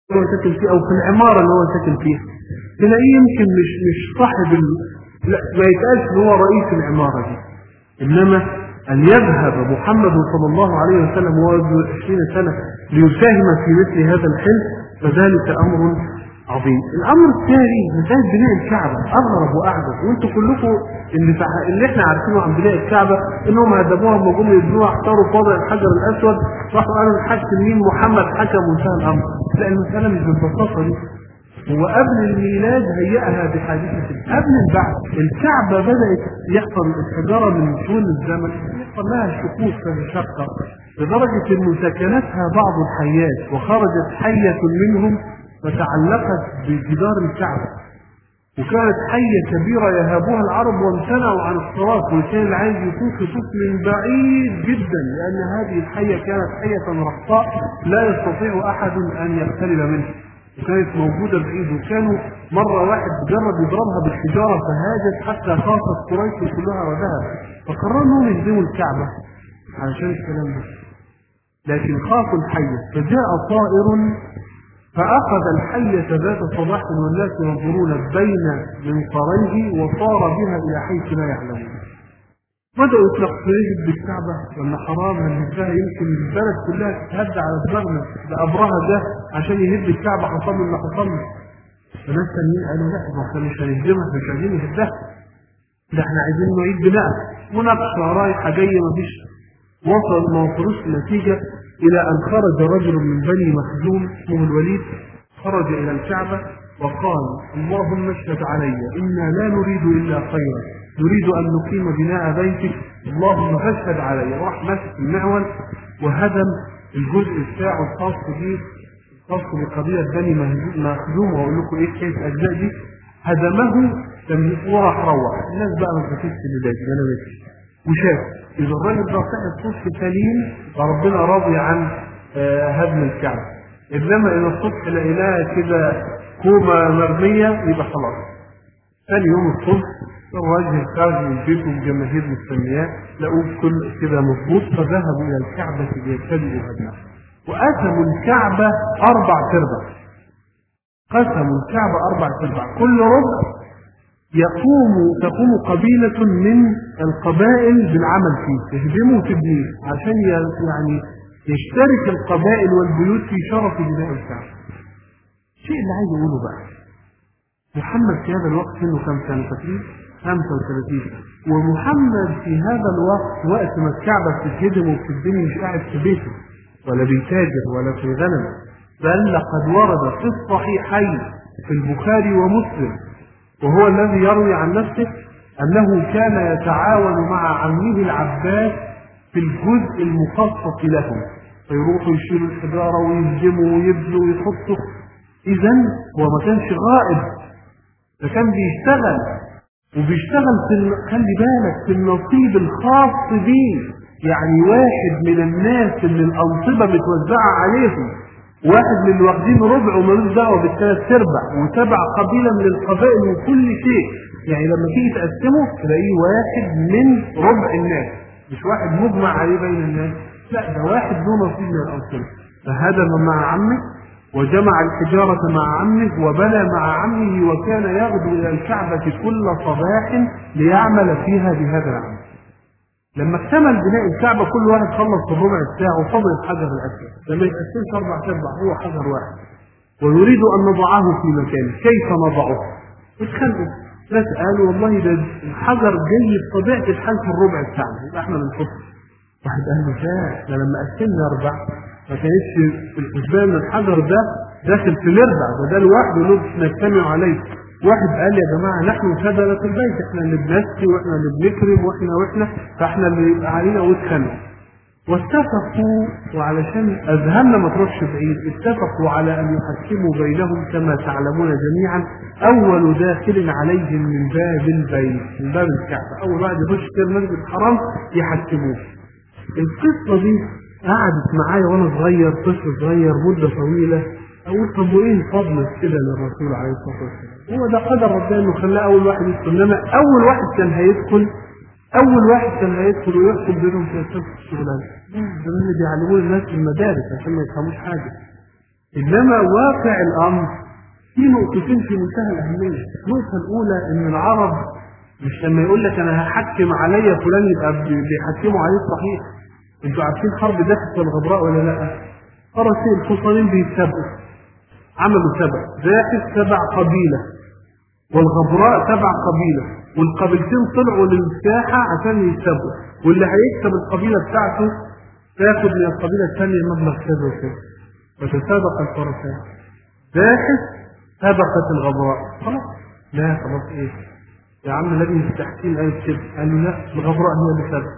هو ساكن فيه او في العماره اللي هو ساكن فيها تلاقيه يمكن مش مش صاحب ال... لا ما يتقالش ان هو رئيس العماره دي انما ان يذهب محمد صلى الله عليه وسلم وهو ابن 20 سنه ليساهم في مثل هذا الحلم فذلك امر عظيم الامر الثاني مساله بناء الكعبه اغرب واعجب وانتم كلكم اللي, فع... اللي احنا عارفينه عن بناء الكعبه انهم هدموها لما جم يبنوها اختاروا في وضع الحجر الاسود راحوا قالوا الحاكم مين محمد حكم وانتهى الامر لا المساله مش بالبساطه دي هو قبل الميلاد هيئها بحادثة قبل البعث الكعبة بدأت يحصل الحجارة من طول الزمن يحصل لها شكوك تنشقق لدرجة أن سكنتها بعض الحيات وخرجت حية منهم فتعلقت بجدار الكعبة وكانت حية كبيرة يهابها العرب وامتنعوا عن الصلاة وكان اللي عايز يطوف يطوف من بعيد جدا لأن هذه الحية كانت حية رخصاء لا يستطيع أحد أن يقترب منها وكانت موجودة بعيد وكانوا مرة واحد جرب يضربها بالحجارة فهاجت حتى خاصت قريش كلها وذهب فقرروا انهم يهدموا الكعبة علشان الكلام ده لكن خافوا الحية فجاء طائر فأخذ الحية ذات صباح والناس ينظرون بين منقريه وصار بها إلى حيث لا يعلمون بدأوا يتلقوا يجب بالكعبة ولا حرام هل فيها يمكن البلد كلها تتهد على دماغنا ده أبرهة ده عشان يهد الكعبة حصل له اللي حصل له فناس تانيين قالوا لا ما احنا مش هنهدمها احنا مش عايزين نهدها ده احنا عايزين نعيد بناء مناقشة رايحة جاية مفيش وصل ما وصلوش النتيجة إلى أن خرج رجل من بني مخزوم اسمه الوليد خرج إلى الكعبة وقال اللهم اشهد علي إنا لا نريد إلا خيرا نريد أن نقيم بناء بيتك اللهم فاشهد علي راح ماسك المعول وهدم الجزء بتاعه الخاص به الخاص بقضية بني مخزوم وأقول لكم إيه كيف أجزاء دي هدمه وراح روح الناس بقى ما تفتش اللي ده أنا ماشي وشاف إذا الراجل ده صحي الصبح سليم فربنا راضي عن آه هدم الكعبة إنما إذا الصبح لقيناها كده كومة مرمية يبقى خلاص ثاني يوم الصبح الراجل خارج من بيته الجماهير مستنياه لقوه كل كده مظبوط فذهبوا الى الكعبه ليبتدئوا هدمها وقسموا الكعبه اربع تربع قسموا الكعبه اربع تربع كل ربع يقوم تقوم قبيلة من القبائل بالعمل فيه تهدمه وتبنيه عشان يعني يشترك القبائل والبيوت في شرف بناء الكعبة. الشيء اللي عايز اقوله بقى محمد في هذا الوقت سنه كم سنة فاكرين؟ 35 ومحمد في هذا الوقت وقت ما الكعبة بتتهدم وبتتبني مش قاعد في بيته ولا بيتاجر ولا في غنم بل لقد ورد في الصحيحين في البخاري ومسلم وهو الذي يروي عن نفسه أنه كان يتعاون مع عمه العباس في الجزء المخصص له فيروحوا يشيلوا الحجارة ويهدموا ويبنوا ويحطوا إذا هو ما كانش غائب ده كان بيشتغل وبيشتغل في ال... خلي بالك في النصيب الخاص بيه يعني واحد من الناس اللي الأنصبة متوزعة عليهم واحد من اللي واخدين ربع ومالوش دعوة بالثلاث ارباع وتبع قبيلة من القبائل وكل شيء يعني لما تيجي تقسمه تلاقيه واحد من ربع الناس مش واحد مجمع عليه بين الناس لا ده واحد له نصيب من الأنصبة فهدم مع عمه وجمع الحجارة مع عمه وبنى مع عمه وكان يغدو إلى الكعبة كل صباح ليعمل فيها بهذا العمل لما اكتمل بناء الكعبة كل واحد خلص في الربع بتاعه وفضل الحجر الأسود لما يتقسمش أربع أرباع هو حجر واحد ويريد أن نضعه في مكانه كيف نضعه؟ اتخانقوا ناس قالوا والله ده الحجر جاي بطبيعة الحال في الربع بتاعنا يبقى احنا بنحطه واحد قال له لا ده لما قسمنا أربع ما كانتش في الحسبان الحجر ده داخل في الاربع ده ده لوحده له نجتمع عليه واحد قال يا جماعه نحن سبلة البيت احنا اللي بنسقي واحنا اللي بنكرم واحنا واحنا فاحنا اللي يبقى علينا واتخانقوا واتفقوا وعلشان اذهاننا ما تروحش بعيد اتفقوا على ان يحكموا بينهم كما تعلمون جميعا اول داخل عليهم من باب البيت من باب الكعبه اول واحد يخش كده المسجد الحرام يحكموه القصه دي قعدت معايا وانا صغير طفل صغير مده طويله اقول طب وايه فضل كده للرسول عليه الصلاه والسلام هو ده قدر ربنا انه خلاه اول واحد يدخل انما اول واحد كان هيدخل اول واحد كان هيدخل ويحكم بينهم في الشغلانه ده اللي بيعلموه الناس في المدارس عشان ما يفهموش حاجه انما واقع الامر في نقطتين في منتهى الاهميه النقطه الاولى ان العرب مش لما يقول لك انا هحكم عليا فلان يبقى بيحكموا عليه صحيح انتوا عارفين حرب داخل والغبراء ولا لا فرسين الحصانين بيتسابقوا عملوا سبع داخل سبع قبيله والغبراء سبع قبيله والقبيلتين طلعوا للساحه عشان يتسابقوا واللي هيكسب القبيله بتاعته تاخد من القبيله الثانيه مبلغ كذا وكذا وتسابق الفرسان باحث سبقت الغبراء خلاص لا خلاص ايه يا عم لجنه التحكيم قالت كده قالوا لا الغبراء هي اللي سبق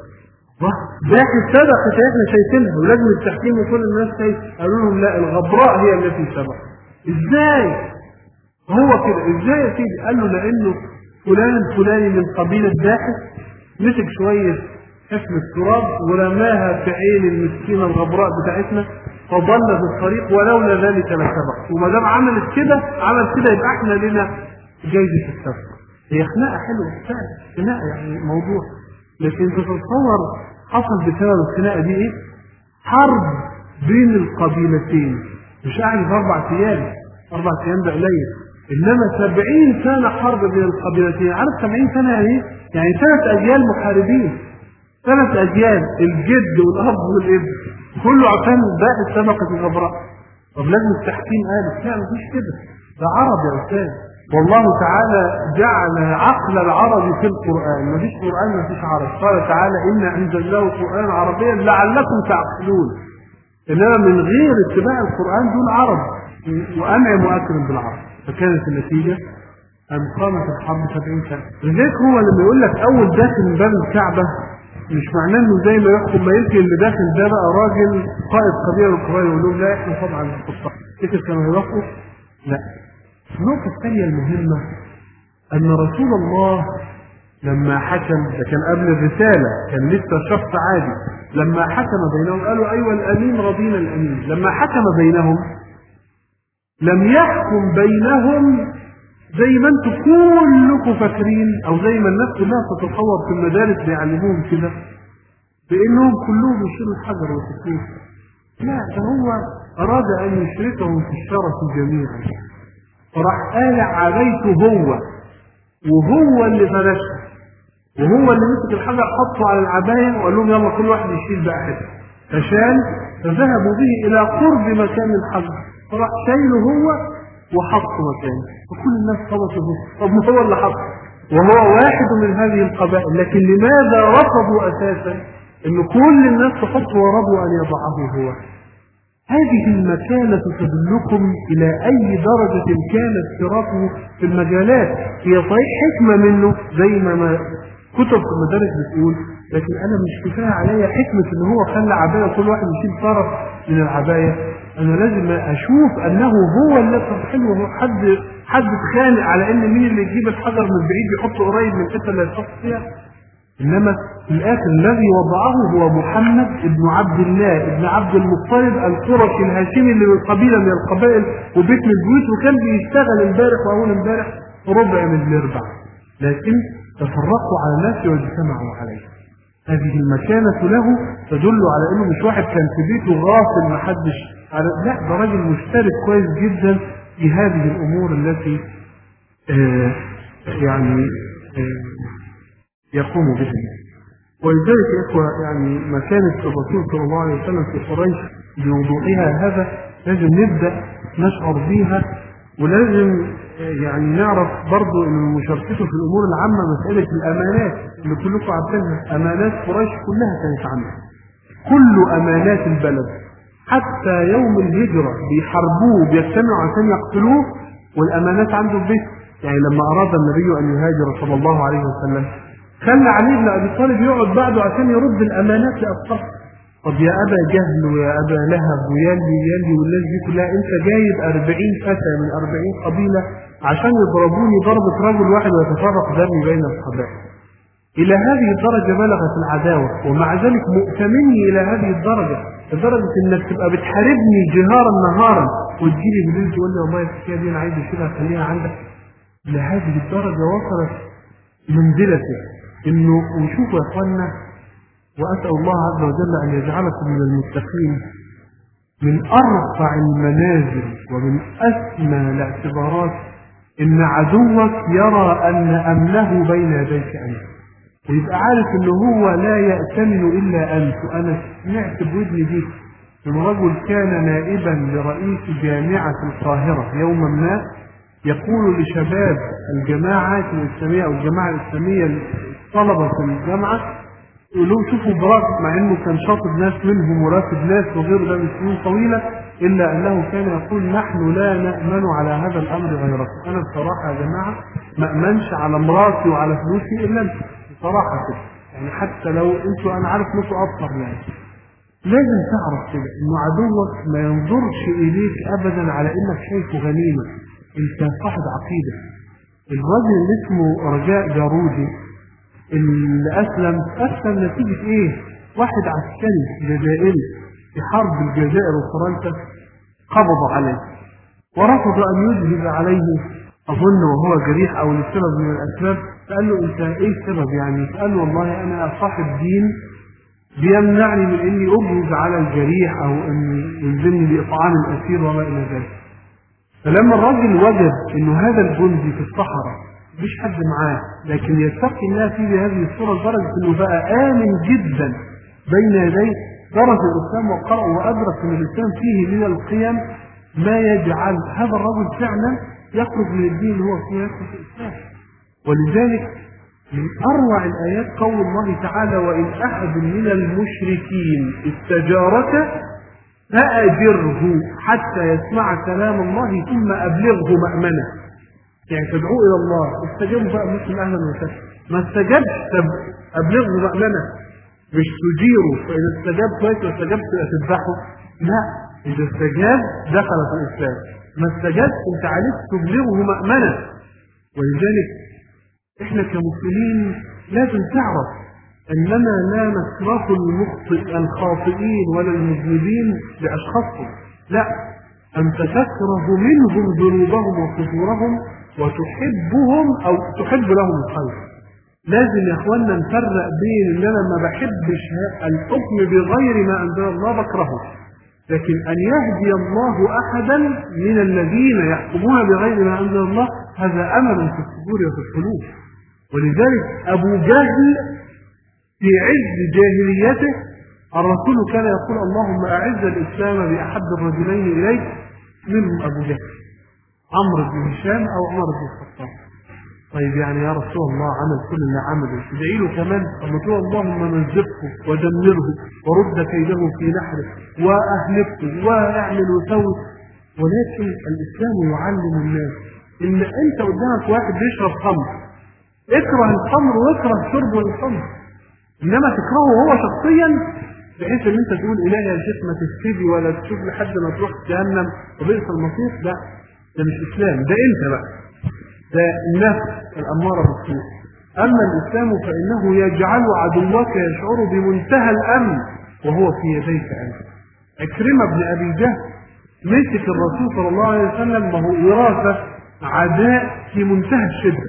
باحث سبقت احنا شايفينها ولجنه التحكيم وكل الناس شايف قالوا لهم لا الغبراء هي التي سبقت ازاي هو كده ازاي يا سيدي قال له لانه فلان الفلاني من قبيله باحث مسك شويه حفن التراب ورماها في عين المسكينه الغبراء بتاعتنا فضل في الطريق ولولا ذلك لسبق وما دام عملت كده عمل كده يبقى احنا لنا جايزه السبق هي خناقه حلوه فعلا خناقه يعني موضوع لكن تتصور حصل بسبب الخناقه دي ايه؟ حرب بين القبيلتين مش قاعد في اربع ايام اربع ايام ده قليل انما سبعين سنه حرب بين القبيلتين عارف سبعين سنه يعني ايه؟ يعني ثلاث اجيال محاربين ثلاث اجيال الجد والاب والابن كله عشان باقي سبقت الغبراء طب لازم التحكيم قالت لا مفيش كده ده عرب يا استاذ والله تعالى جعل عقل العرب في القرآن مفيش قرآن مفيش عرب قال تعالى إن أنزلناه قرآن عربيا لعلكم تعقلون إنما من غير اتباع القرآن دول عرب وأنعم وأكرم بالعرب فكانت النتيجة أن قامت الحرب 70 سنة لذلك هو لما يقول لك أول داخل من باب الكعبة مش معناه انه زي ما يحكم ما يمكن اللي داخل ده بقى راجل قائد قبيله القبائل يقول لهم لا احنا طبعا الخطه كده كانوا يوافقوا لا النقطه الثانيه المهمه ان رسول الله لما حكم ده كان قبل الرساله كان لسه شخص عادي لما حكم بينهم قالوا ايوه الامين رضينا الامين لما حكم بينهم لم يحكم بينهم زي ما انتم كلكم فاكرين او زي ما الناس كلها تتصور في المدارس بيعلموهم كده بانهم كلهم يشيلوا الحجر والتكليف لا ده هو اراد ان يشركهم في الشرف جميعا فراح قال عبيته هو وهو اللي فرشها وهو اللي مسك الحجر حطه على العبايه وقال لهم يلا كل واحد يشيل بقى حته فشال فذهبوا به الى قرب مكان الحجر فراح شايله هو وحطه مكانه وكل الناس خبطوا به طب ما هو اللي حطه وهو واحد من هذه القبائل لكن لماذا رفضوا اساسا ان كل الناس تحطه ورضوا ان يضعه هو هذه المكانة تدلكم إلى أي درجة كان اشتراكه في المجالات هي صحيح حكمة منه زي ما, ما كتب في المدارس بتقول لكن أنا مش كفاية عليا حكمة إن هو خلى عباية كل واحد يشيل طرف من العباية أنا لازم أشوف أنه هو اللي طب حلو هو حد حد اتخانق على إن مين اللي يجيب الحجر من بعيد يحطه قريب من الحتة اللي هيتحط فيها إنما في الآخر الذي وضعه هو محمد ابن عبد الله ابن عبد المطلب القرشي الهاشمي اللي من قبيلة من القبائل وبيت من البيوت وكان بيشتغل امبارح وأول امبارح ربع من الأربع لكن تفرقوا على الناس واجتمعوا عليه هذه المكانة له تدل على انه مش واحد كان في بيته غافل ما حدش على لا ده راجل مشترك كويس جدا في هذه الامور التي آه يعني آه يقوم بها ولذلك يا اخوة يعني مكانة الرسول صلى الله عليه وسلم في قريش بوضوحها هذا لازم نبدأ نشعر بيها ولازم يعني نعرف برضو ان مشاركته في الامور العامة مسألة الامانات اللي كلكم عارفينها امانات قريش كلها كانت عنها كل امانات البلد حتى يوم الهجرة بيحاربوه بيجتمعوا عشان يقتلوه والامانات عنده في بيته يعني لما اراد النبي ان يهاجر صلى الله عليه وسلم خلى علي بن ابي طالب يقعد بعده عشان يرد الامانات لاصحابه طب يا ابا جهل ويا ابا لهب ويلي يلي والناس دي كلها انت جايب 40 فتى من 40 قبيله عشان يضربوني ضربه رجل واحد ويتفرق دمي بين القبائل الى هذه الدرجه بلغت العداوه ومع ذلك مؤتمني الى هذه الدرجه لدرجه انك تبقى بتحاربني جهارا نهارا وتجيلي بالليل تقول لي والله الحكايه دي انا عايز اشيلها خليها عندك لهذه الدرجه وصلت منزلته انه وشوفوا يا اخوانا واسال الله عز وجل ان يجعلكم من المتقين من أرفع المنازل ومن أسمى الاعتبارات إن عدوك يرى أن أمنه بين يديك أنت ويبقى عارف إن هو لا يأتمن إلا أنت وأنا سمعت بودني دي من رجل كان نائبا لرئيس جامعة القاهرة يوما ما يقول لشباب الجماعات الإسلامية أو الجماعة الإسلامية الطلبة في الجامعة يقول لهم شوفوا براك مع انه كان شاطر ناس منهم وراتب ناس وغيره ده من سنين طويله الا انه كان يقول نحن لا نامن على هذا الامر غيركم انا بصراحه يا جماعه ما امنش على مراتي وعلى فلوسي الا انتم بصراحه كده يعني حتى لو انتوا انا عارف انكم ابصر يعني لازم تعرف كده انه عدوك ما ينظرش اليك ابدا على انك شايفه غنيمه انت صاحب عقيده الراجل اللي اسمه رجاء جارودي اللي اسلم اسلم نتيجه ايه؟ واحد عسكري جزائري في حرب الجزائر وفرنسا قبض عليه ورفض ان يجهز عليه اظن وهو جريح او لسبب من الاسباب فقال له انت ايه السبب يعني؟ فقال له والله انا صاحب دين بيمنعني من اني اجهز على الجريح او ان يلزمني باطعام الاسير وما الى ذلك. فلما الراجل وجد انه هذا الجندي في الصحراء مفيش حد معاه لكن يتقي الله فيه بهذه الصوره لدرجه انه بقى امن جدا بين يديه درس الاسلام وقرأ وادرك ان الاسلام فيه من القيم ما يجعل هذا الرجل فعلا يخرج من الدين اللي هو فيه يدخل في الاسلام ولذلك من اروع الايات قول الله تعالى وان احد من المشركين استجارك فاجره حتى يسمع كلام الله ثم ابلغه مامنه يعني تدعوه الى الله استجابوا بقى مسلم اهلا وسهلا ما استجابش طب ابلغه مامنه مش تجيره فاذا استجاب كويس ما استجابش تذبحه لا اذا استجاب دخل في الاسلام ما استجابش انت عليك تبلغه مامنه ولذلك احنا كمسلمين لازم تعرف اننا لا نكره المخطئ الخاطئين ولا المذنبين لاشخاصهم لا انت تكره منهم ذنوبهم وفجورهم وتحبهم او تحب لهم الخير لازم يا اخوانا نفرق بين ان انا ما بحبش الحكم بغير ما انزل الله بكرهه لكن ان يهدي الله احدا من الذين يحكمون بغير ما انزل الله هذا امل في الصدور وفي القلوب ولذلك ابو جهل في عز جاهليته الرسول كان يقول اللهم اعز الاسلام باحب الرجلين اليك منهم ابو جهل عمرو بن هشام او عمر بن الخطاب طيب يعني يا رسول الله عمل كل اللي عمله تدعي له كمان اما تقول اللهم مزقه ودمره ورد كيده في نحره واهلكه واعمل وسوي ولكن الاسلام يعلم الناس ان انت قدامك واحد بيشرب خمر اكره الخمر واكره شرب الخمر انما تكرهه هو شخصيا بحيث ان انت تقول الهي يا شيخ ما تفتدي ولا تشوف لحد ما تروح جهنم وبئس المصير لا ده مش اسلام ده انت بقى ده النفس الاماره بالسوء اما الاسلام فانه يجعل عدوك يشعر بمنتهى الامن وهو في يديك انت عكرمه بن ابي جهل مسك الرسول صلى الله عليه وسلم وهو وراثه عداء في منتهى الشده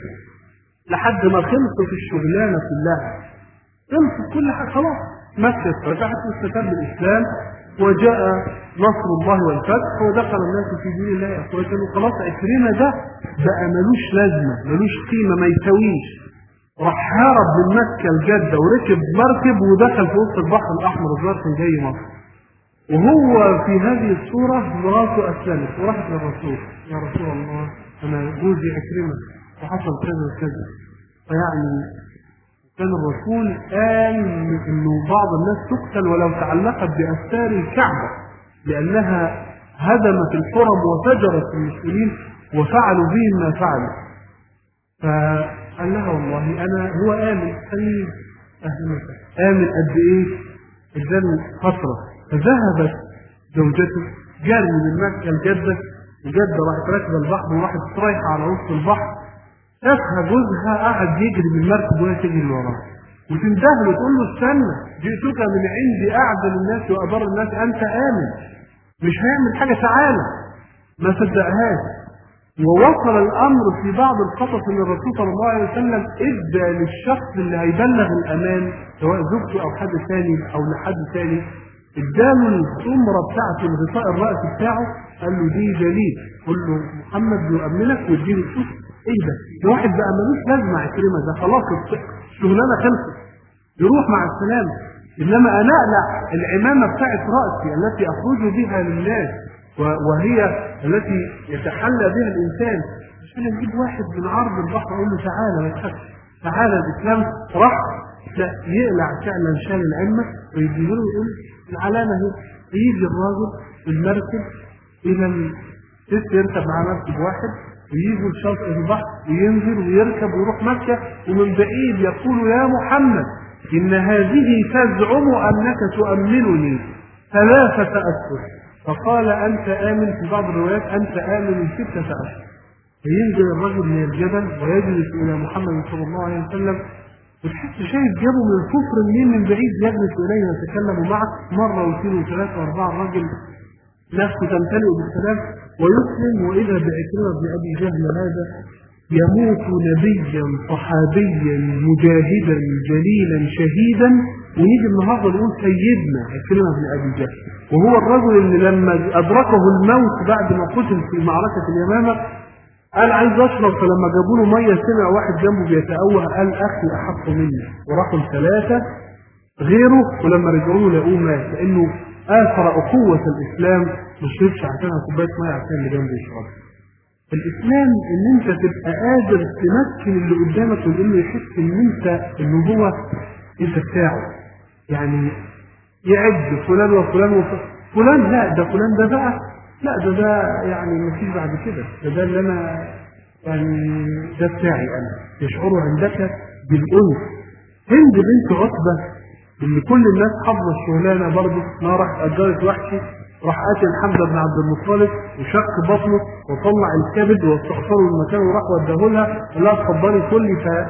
لحد ما خلصت الشغلانه كلها خلصت كل حاجه خلاص مكه فتحت واستتب الاسلام وجاء نصر الله والفتح ودخل الناس في دين الله افواجا وخلاص عكرمه ده بقى ملوش لازمه ملوش قيمه ما يساويش راح هرب من مكه لجده وركب مركب ودخل في وسط البحر الاحمر الظاهر كان جاي مصر وهو في هذه الصوره مراته اسلمت وراحت للرسول يا رسول الله انا جوزي عكرمه وحصل كذا وكذا فيعني كان الرسول قال انه بعض الناس تقتل ولو تعلقت باستار الكعبه لانها هدمت الحرم وفجرت المسلمين وفعلوا بهم ما فعلوا فقال لها والله انا هو امن خليل اهلا وسهلا امن قد ايه؟ اداني فتره فذهبت زوجته جري من مكه لجده وجده راحت راكبه البحر وراحت رايحه على وسط البحر شافها جوزها قاعد يجري بالمركب وهي تجري وراه وتندهله وتقول له استنى جئتك من عندي اعدل الناس وابر الناس انت امن مش هيعمل حاجه تعالى ما صدقهاش ووصل الامر في بعض القصص ان الرسول صلى الله عليه وسلم ادى للشخص اللي هيبلغ الامان سواء زوجته او حد ثاني او لحد ثاني اداله السمره بتاعت الغطاء الراس بتاعه قال له دي جليل قل له محمد بيؤمنك واديله فلوس ايه ده؟ ده واحد بقى ملوش لازمه عكرمه ده خلاص الشغلانه خلصت يروح مع السلامه انما انا اقلع العمامه بتاعت راسي التي اخرج بها للناس وهي التي يتحلى بها الانسان عشان اجيب واحد من عرض البحر اقول له تعالى ما تخافش تعالى الاسلام راح لا يقلع فعلا شال العمه ويجيب له ويقول العلامه هي يجي الراجل بالمركب الى الست يركب مع مركب واحد ويجوا لشاطئ البحر وينزل ويركب ويروح مكه ومن بعيد يقول يا محمد إن هذه تزعم أنك تؤمنني ثلاثة أشهر فقال أنت آمن في بعض الروايات أنت آمن ستة أشهر فينزل الرجل من الجبل ويجلس إلى محمد صلى الله عليه وسلم وتحس شايف جابه من الكفر منين من بعيد يجلس إليه ويتكلم معه مرة واثنين وثلاثة وأربعة الرجل نفسه تمتلئ بالسلام ويسلم وإذا بعكرمة بن أبي جهل هذا يموت نبيا صحابيا مجاهدا جليلا شهيدا ونيجي النهارده نقول سيدنا عكرمه بن ابي جهل وهو الرجل اللي لما ادركه الموت بعد ما قتل في معركه اليمامه قال عايز اشرب فلما جابوا له ميه سمع واحد جنبه بيتأوه قال اخي احق مني وراحوا الثلاثه غيره ولما رجعوا له لقوه مات لانه اثر اخوه الاسلام ما شربش عشانها كوبايه ميه عشان اللي جنبه يشربها الاسلام ان انت تبقى قادر تمكن اللي قدامك وانه يحس ان انت ان هو انت بتاعه يعني يعد فلان وفلان وفلان فلان لا ده فلان ده بقى لا ده ده يعني مفيش بعد كده ده ده اللي انا يعني ده بتاعي انا يشعر عندك بالانس هند بنت عتبه اللي كل الناس حافظه الشغلانه برضه ما راح اجرت وحشي راح قاتل حمزه بن عبد المطلب وشق بطنه وطلع الكبد واستخسره المكان وراح وداه لها قال لها اتفضلي كلي